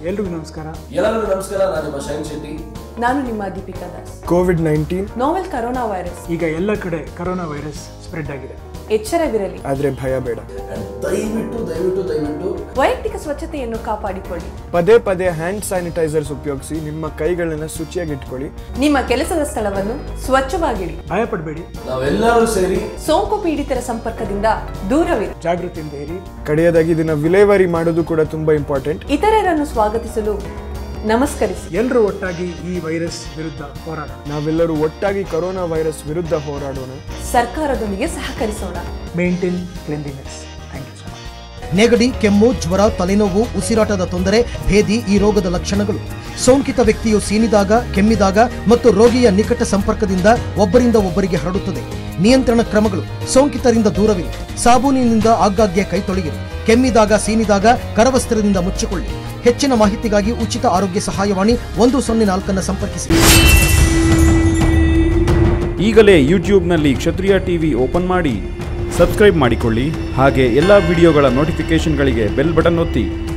ಎಲ್ರಿಗೂ ನಮಸ್ಕಾರ ಎಲ್ಲರಿಗೂ ನಮಸ್ಕಾರ ನಾನು ನಿಮ್ಮ ಶೈನ್ ಶೆಟ್ಟಿ ನಾನು ನಿಮ್ಮ Deepika Das Covid nineteen novel corona virus ಈಗ ಎಲ್ಲ ಕಡೆ ಕರೋನಾ ವೈರಸ್ ಸ್ಪ್ರೆಡ್ ಆಗಿದೆ ಎಚ್ಚರವಿರಲಿ ಆದರೆ ಭಯ ಬೇಡ And ದಯವಿಟ್ಟು ದಯವಿಟ್ಟು ದಯವಿಟ್ಟು ವೈಯಕ್ತಿಕ ಸ್ವಚ್ಛತೆಯನ್ನು ಕಾಪಾಡಿಕೊಳ್ಳಿ ಪದೇ ಪದೇ ಹ್ಯಾಂಡ್ ಸ್ಯಾನಿಟೈಸರ್ಸ್ ಉಪಯೋಗಿಸಿ ನಿಮ್ಮ ಕೈಗಳನ್ನ ಶುಚಿಯಾಗಿಟ್ಕೊಳ್ಳಿ ನಿಮ್ಮ ಕೆಲಸದ ಸ್ಥಳವನ್ನು ಸ್ವಚ್ಛವಾಗಿಡಿ ಭಯ ಪಡಬೇಡಿ ನಾವೆಲ್ಲರೂ ಸೇರಿ ಸೋಂಕು ಪೀಡಿತರ ಸಂಪರ್ಕದಿಂದ ದೂರವಿರಿ ಜಾಗೃತಿಯಿಂದ ಇರಿ ಕಡೆಯದಾಗಿ ಇದನ್ನ ವಿಲೇವಾರಿ ಮಾಡೋದು ಕೂಡ ತುಂಬಾ ಇಂಪಾರ್ಟೆಂಟ್ ಇತರರನ್ನು ಸ್ವಾಗತಿಸಲು ನಮಸ್ಕರಿಸಿ ಎಲ್ಲರೂ ಒಟ್ಟಾಗಿ ಈ ವೈರಸ್ ವಿರುದ್ಧ ಹೋರಾಡ ನಾವೆಲ್ಲರೂ ಒಟ್ಟಾಗಿ ಕೊರೋನಾ ವೈರಸ್ ವಿರುದ್ಧ ಹೋರಾಡೋಣ ಸರ್ಕಾರದೊಂದಿಗೆ ಸಹಕರಿಸೋಣ maintain cleanliness thank you so much ನೆಗಡಿ ಕೆಮ್ಮು ಜ್ವರ ತಲೆನೋವು ಉಸಿರಾಟದ ತೊಂದರೆ ಭೇದಿ ಈ ರೋಗದ ಲಕ್ಷಣಗಳು ಸೋಂಕಿತ ವ್ಯಕ್ತಿಯು ಸೀನಿದಾಗ ಕೆಮ್ಮಿದಾಗ ಮತ್ತು ರೋಗಿಯ ನಿಕಟ ಸಂಪರ್ಕದಿಂದ ಒಬ್ಬರಿಂದ ಒಬ್ಬರಿಗೆ ಹರಡುತ್ತದೆ ನಿಯಂತ್ರಣ ಕ್ರಮಗಳು ಸೋಂಕಿತರಿಂದ ದೂರವಿರಿ ಸಾಬೂನಿನಿಂದ ಆಗಾಗ್ಗೆ ಕೈ ತೊಳೆಯಿರಿ ಕೆಮ್ಮಿದಾಗ ಸೀನಿದಾಗ ಕರವಸ್ತ್ರದಿಂದ ಮುಚ್ಚಿಕೊಳ್ಳಿ ಹೆಚ್ಚಿನ ಮಾಹಿತಿಗಾಗಿ ಉಚಿತ ಆರೋಗ್ಯ ಸಹಾಯವಾಣಿ ಒಂದು ಸೊನ್ನೆ ನಾಲ್ಕನ್ನು ಸಂಪರ್ಕಿಸಿ ಈಗಲೇ ಯೂಟ್ಯೂಬ್ನಲ್ಲಿ ಕ್ಷತ್ರಿಯ ಟಿವಿ ಓಪನ್ ಮಾಡಿ ಸಬ್ಸ್ಕ್ರೈಬ್ ಮಾಡಿಕೊಳ್ಳಿ ಹಾಗೆ ಎಲ್ಲ ವಿಡಿಯೋಗಳ ನೋಟಿಫಿಕೇಷನ್ಗಳಿಗೆ ಬೆಲ್ ಬಟನ್ ಒತ್ತಿ